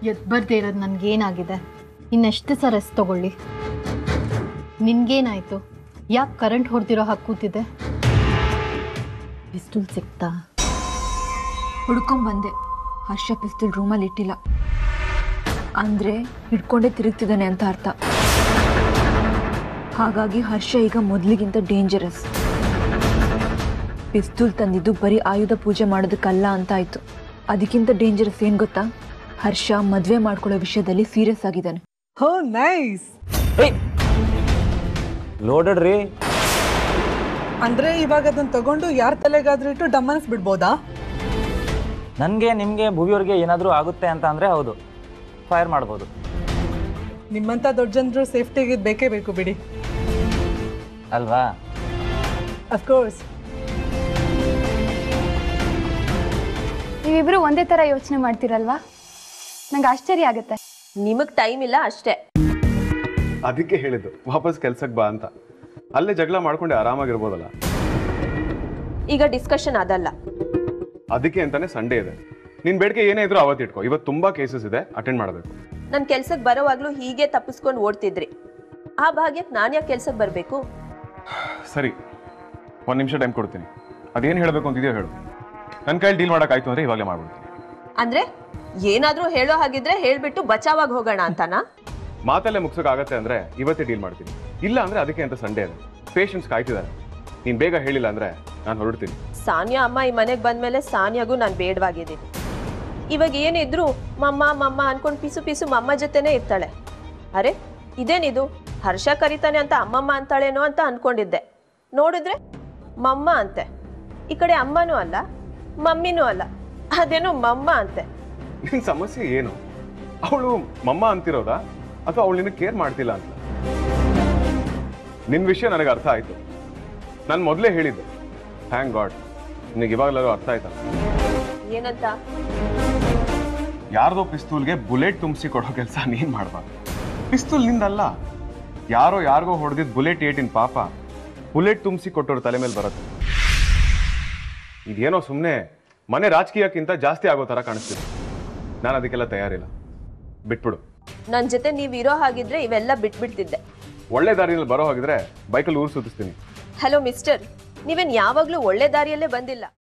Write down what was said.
ಎದ್ ಬರ್ದೇ ಇರೋದು ನನಗೇನಾಗಿದೆ ಇನ್ನೆಷ್ಟು ಸಹ ರೆಸ್ಟ್ ತಗೊಳ್ಳಿ ನಿನ್ಗೇನಾಯ್ತು ಯಾಕೆ ಕರೆಂಟ್ ಹೊಡೆದಿರೋ ಹಾಗೆ ಕೂತಿದೆ ಪಿಸ್ತೂಲ್ ಸಿಕ್ತಾ ಹುಡ್ಕೊಂಬಂದೆ ಹರ್ಷ ಪಿಸ್ತೂಲ್ ರೂಮಲ್ಲಿ ಇಟ್ಟಿಲ್ಲ ಅಂದ್ರೆ ಹಿಡ್ಕೊಂಡೇ ತಿರುಗ್ತಿದ್ದಾನೆ ಅಂತ ಅರ್ಥ ಹಾಗಾಗಿ ಹರ್ಷ ಈಗ ಮೊದಲಿಗಿಂತ ಡೇಂಜರಸ್ ಪಿಸ್ತೂಲ್ ತಂದಿದ್ದು ಬರೀ ಆಯುಧ ಪೂಜೆ ಮಾಡೋದಕ್ಕಲ್ಲ ಅಂತ ಆಯ್ತು ಅದಕ್ಕಿಂತ ಡೇಂಜರಸ್ ಏನ್ ಗೊತ್ತಾ ಹರ್ಷ ಮದ್ವೆ ಮಾಡ್ಕೊಳ್ಳೋ ವಿಷಯದಲ್ಲಿ ಸೀರಿಯಸ್ ಆಗಿದ್ದಾನೆ ಹೋ ನೈಸ್ ಲೋಡೆಡ್ ರೀ ಅಂದ್ರೆ ಇವಾಗ ಅದನ್ನ ತಗೊಂಡು ಯಾರ ತಲೆಗಾದ್ರೂ ಇಟ್ಟು ಡಮ್ಮನ್ಸ್ ಬಿಡ್ಬೋದಾ ನನಗೆ ನಿಮಗೆ ಭೂವಿಯವ್ರಿಗೆ ಏನಾದರೂ ಆಗುತ್ತೆ ಅಂತ ಅಂದರೆ ಹೌದು ಫೈರ್ ಮಾಡ್ಬೋದು ನಿಮ್ಮಂತ ದೊಡ್ಡ ಜನರು ಸೇಫ್ಟಿಗೆ ಇದು ಬೇಕೇ ಬೇಕು ಬಿಡಿ ಅಲ್ವಾ ಅಫ್ಕೋರ್ಸ್ ನೀವಿಬ್ರು ಒಂದೇ ಥರ ಯೋಚನೆ ಮಾಡ್ತೀರಲ್ವಾ ನಂಗೆ ಆಶ್ಚರ್ಯ ಆಗುತ್ತೆ ನಿಮಗ್ ಟೈಮ್ ಇಲ್ಲ ಅಷ್ಟೇ ಅದಕ್ಕೆ ಹೇಳಿದ್ದು ವಾಪಸ್ ಕೆಲ್ಸಕ್ಕೆ ಬಾ ಅಂತ ಅಲ್ಲೇ ಜಗಳ ಮಾಡ್ಕೊಂಡೆ ಆರಾಮಾಗಿರ್ಬೋದಲ್ಲ ಈಗ ಡಿಸ್ಕಷನ್ ಅದಲ್ಲ ಅದಕ್ಕೆ ಅಂತಾನೆ ಸಂಡೇ ಇದೆ ನಿನ್ ಬೇಡಿಕೆ ಏನೇ ಇದ್ರೂ ಅವತ್ತು ಇಟ್ಕೋ ಇವತ್ತು ತುಂಬಾ ಕೇಸಸ್ ಇದೆ ಅಟೆಂಡ್ ಮಾಡಬೇಕು ನನ್ ಕೆಲ್ಸಕ್ಕೆ ಬರೋವಾಗ್ಲೂ ಹೀಗೆ ತಪ್ಪಿಸ್ಕೊಂಡು ಓಡ್ತಿದ್ರಿ ಆ ಭಾಗ್ಯಕ್ಕೆ ನಾನು ಯಾಕೆ ಕೆಲ್ಸಕ್ಕೆ ಬರಬೇಕು ಸರಿ ಒಂದ್ ನಿಮಿಷ ಟೈಮ್ ಕೊಡ್ತೀನಿ ಅದೇನು ಹೇಳಬೇಕು ಅಂತಿದೆಯೋ ಹೇಳು ನನ್ನ ಕೈಲಿ ಡೀಲ್ ಮಾಡೋಕ್ಕಾಯ್ತು ಅಂದ್ರೆ ಇವಾಗಲೇ ಮಾಡ್ಬಿಡ್ತೀನಿ ಅಂದ್ರೆ ಏನಾದ್ರೂ ಹೇಳೋ ಹಾಗಿದ್ರೆ ಹೇಳ್ಬಿಟ್ಟು ಬಚಾವಾಗಿ ಹೋಗೋಣ ಅಂತನಾ ಮಾತಲ್ಲೇ ಮುಗ್ಸೋಕ್ಕಾಗತ್ತೆ ಅಂದ್ರೆ ಇವತ್ತೇ ಡೀಲ್ ಮಾಡ್ತೀನಿ ಇಲ್ಲ ಅಂದ್ರೆ ಅದಕ್ಕೆ ಅಂತ ಸಂಡೇ ಇದೆ ಪೇಷನ್ಸ್ ಕಾಯ್ತಿದ್ದಾರೆ ನೀನ್ ಬೇಗ ಹೇಳಿಲ್ಲ ಅಂದ್ರೆ ನಾನು ಹೊರಡ್ತೀನಿ ಸಾನ್ಯಾ ಅಮ್ಮ ಈ ಮನೆಗೆ ಬಂದ್ಮೇಲೆ ಸಾನ್ಯಾಗೂ ನಾನು ಬೇಡವಾಗಿದ್ದೀನಿ ಇವಾಗ ಏನಿದ್ರು ಮಮ್ಮ ಮಮ್ಮ ಅನ್ಕೊಂಡು ಪಿಸು ಪಿಸು ಮಮ್ಮ ಜೊತೆನೇ ಇರ್ತಾಳೆ ಅರೆ ಇದೇನಿದು ಹರ್ಷ ಕರಿತಾನೆ ಅಂತ ಅಮ್ಮಮ್ಮ ಅಂತಾಳೇನೋ ಅಂತ ಅನ್ಕೊಂಡಿದ್ದೆ ನೋಡಿದ್ರೆ ಮಮ್ಮ ಅಂತೆ ಈ ಕಡೆ ಅಮ್ಮನೂ ಅಲ್ಲ ಮಮ್ಮಿನೂ ಅಲ್ಲ ಅದೇನೋ ಮಮ್ಮ ಅಂತೆ ನಿನ್ ಸಮಸ್ಯೆ ಏನು ಅವಳು ಮಮ್ಮ ಅಂತಿರೋದಾ ಅಥವಾ ಅವಳು ನಿನ್ನ ಕೇರ್ ಮಾಡ್ತಿಲ್ಲ ಅಂತ ನಿನ್ ವಿಷಯ ನನಗೆ ಅರ್ಥ ಆಯ್ತು ನಾನು ಮೊದಲೇ ಹೇಳಿದ್ದೆ ಥ್ಯಾಂಕ್ ಗಾಡ್ ನಿನಗೆ ಇವಾಗಲಾದ್ರು ಅರ್ಥ ಆಯ್ತಾ ಏನಂತ ಯಾರ್ದೋ ಪಿಸ್ತೂಲ್ಗೆ ಬುಲೆಟ್ ತುಂಬಿಸಿ ಕೊಡೋ ಕೆಲಸ ನೀನ್ ಮಾಡಬಾರ್ದು ಪಿಸ್ತೂಲ್ ನಿಂದಲ್ಲ ಯಾರೋ ಯಾರಿಗೋ ಹೊಡೆದಿದ್ ಬುಲೆಟ್ ಏಟಿನ ಪಾಪ ಬುಲೆಟ್ ತುಂಬಿಸಿ ಕೊಟ್ಟೋರು ತಲೆ ಮೇಲೆ ಬರುತ್ತೆ ಇದೇನೋ ಸುಮ್ಮನೆ ಮನೆ ರಾಜಕೀಯಕ್ಕಿಂತ ಜಾಸ್ತಿ ಆಗೋ ಥರ ಕಾಣಿಸ್ತಿದೆ ನಾನು ಅದಕ್ಕೆಲ್ಲ ತಯಾರಿಲ್ಲ ಬಿಟ್ಬಿಡು ನನ್ನ ಜೊತೆ ನೀವು ಇರೋ ಹಾಗಿದ್ರೆ ಇವೆಲ್ಲ ಬಿಟ್ಬಿಡ್ತಿದ್ದೆ ಒಳ್ಳೆ ದಾರಿಯಲ್ಲಿ ಬರೋ ಹಾಗಿದ್ರೆ ಬೈಕಲ್ಲಿ ಊರು ಸುತ್ತಿಸ್ತೀನಿ ಹಲೋ ಮಿಸ್ಟರ್ ನೀವೇನ್ ಯಾವಾಗ್ಲೂ ಒಳ್ಳೆ ದಾರಿಯಲ್ಲೇ ಬಂದಿಲ್ಲ